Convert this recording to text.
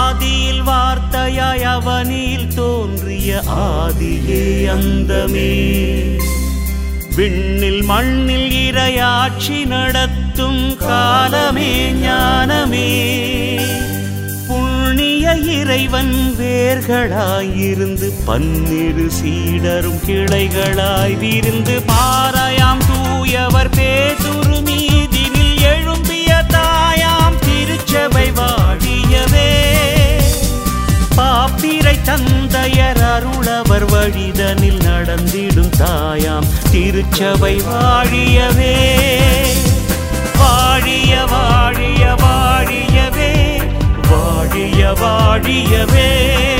ஆதியில் வார்த்தையாய் அவனில் தோன்றிய ஆதியே அந்தமே விண்ணில் மண்ணில் இரையாட்சி நடத்தும் காலமே ஞானமே புண்ணிய இறைவன் வேர்களாயிருந்து பன்னிரு சீடரும் கிளைகளாய் விருந்து பாராயாம் தூயவர் பேதுரு மீதினில் எழும்பிய தாயாம் திருச்சபை வாழியவே பாப்பிரை தந்தையர் அருளவர் வழிதனில் நடந்திடும் தாயாம் திருச்சபை வாழியவே வாழிய வாழிய வாழியவே வாழிய வாழியவே